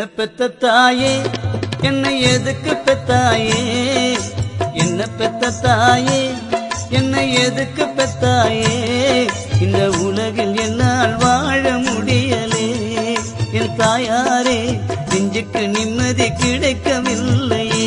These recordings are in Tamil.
பெத்த தாயே என்னை எதுக்கு பெத்தாயே என்ன பெத்த தாயே என்னை எதுக்கு பெத்தாயே இந்த உலகில் என்னால் வாழ முடியலே என் தாயாரே நெஞ்சுக்கு நிம்மதி கிடைக்கவில்லையே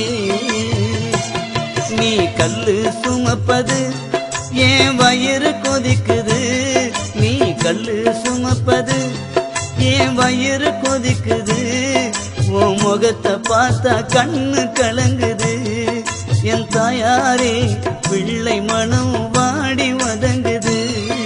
நீ கல்லு சுமப்பது ஏன் வயிறு கொதிக்குது நீ கல்லு சுமப்பது ஏன் வயிறு கொதிக்குது உன் முகத்தை பார்த்தா கண்ணு கலங்குது என் தாயாரே பிள்ளை மனம் வாடி வதங்குது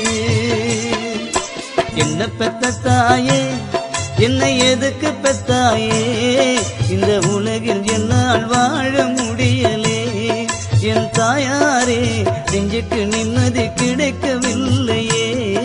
என்ன பெத்த தாயே என்னை எதுக்கு பெத்தாயே இந்த உலகில் என்னால் வாழ முடியலே என் தாயாரே நெஞ்சுக்கு நிம்மதி கிடைக்கவில்லையே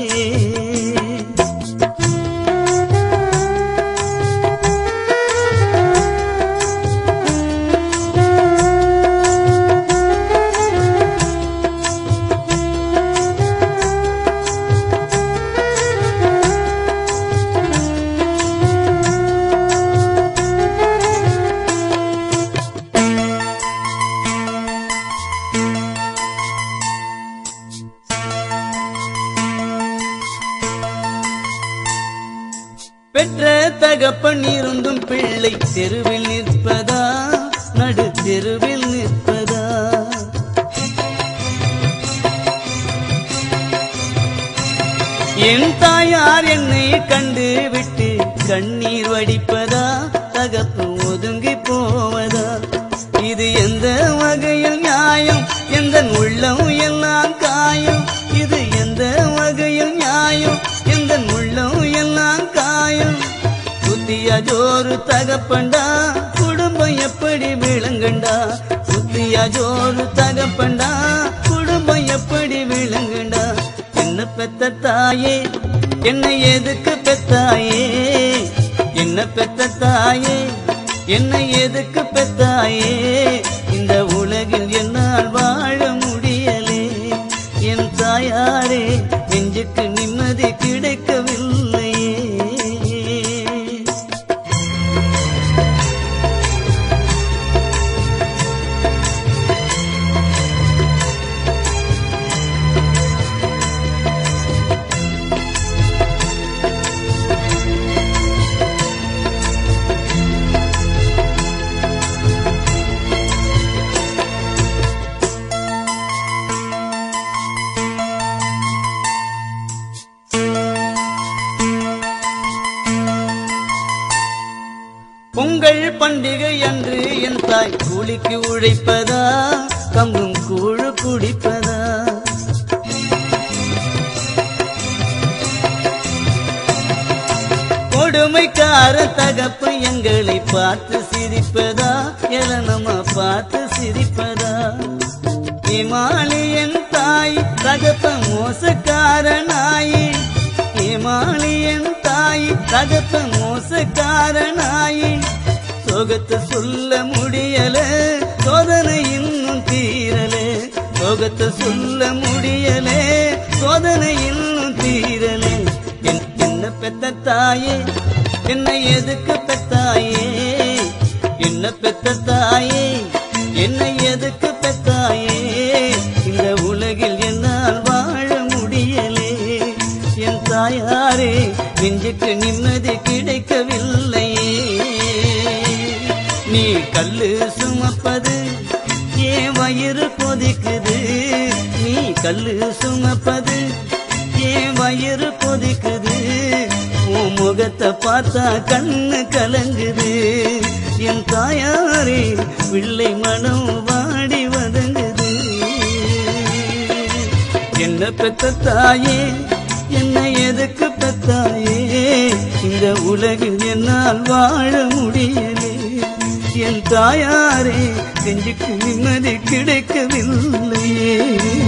பெற்ற தகப்பன் இருந்தும் பிள்ளை தெருவில் நிற்பதா நடு தெருவில் நிற்பதா என் தாயார் என்னை கண்டு விட்டு கண்ணீர் வடிப்பதா தகப்பு ஒதுங்கி போவதா இது எந்த வகையில் நியாயம் எந்த உள்ளம் எல்லாம் காயம் இது எந்த வகையில் நியாயம் எந்த உள்ளம் எல்லாம் காயம் புத்தியா ஜோறு தகப்பண்டா குடும்பம் எப்படி விளங்குண்டா புத்தியா ஜோறு தகப்பண்டா குடும்பம் எப்படி விளங்குண்டா என்ன பெத்த தாயே என்னை எதுக்கு பெத்தாயே என்ன பெத்த தாயே என்னை எதுக்கு பெத்தாயே இந்த உலகில் என்னால் வாழ முடியலே என் தாயாரே நெஞ்சுக்கு நிம்மதி கிடைக்கவில்லையே பொங்கல் பண்டிகை அன்று என் தாய் கூலிக்கு உழைப்பதா கம்பும் கூழு குடிப்பதா கொடுமைக்கார தகப்பு எங்களை பார்த்து சிரிப்பதா எலனமா பார்த்து சிரிப்பதா இமாலயன் தாய் தகப்ப மோசக்கார நாயி இமாலயன் தாய் தகப்ப மோசக்கார நாயி சோகத்தை சொல்ல முடியல சோதனை இன்னும் தீரல சோகத்தை சொல்ல முடியல சோதனை இன்னும் தீரல என் என்ன பெத்த தாயே என்னை எதுக்கு பெத்தாயே என்ன பெத்த தாயே என்னை எதுக்கு பெத்தாயே இந்த உலகில் என்னால் வாழ முடியலே என் தாயாரே நெஞ்சுக்கு நிம்மதி கிடைக்கவில்லையே நீ கல்லு சுமப்பது ஏன் வயிறு கொதிக்குது நீ கல்லு சுமப்பது ஏன் வயிறு கொதிக்குது உன் முகத்தை பார்த்தா கண்ணு கலங்குது என் தாயாரே பிள்ளை மனம் வாடி வதங்குது என்ன பெத்த தாயே என்னை எதுக்கு பெத்தாயே இந்த உலகில் என்னால் வாழ முடியலே என் தாயாரே நெஞ்சுக்கு நிம்மதி கிடைக்கவில்லையே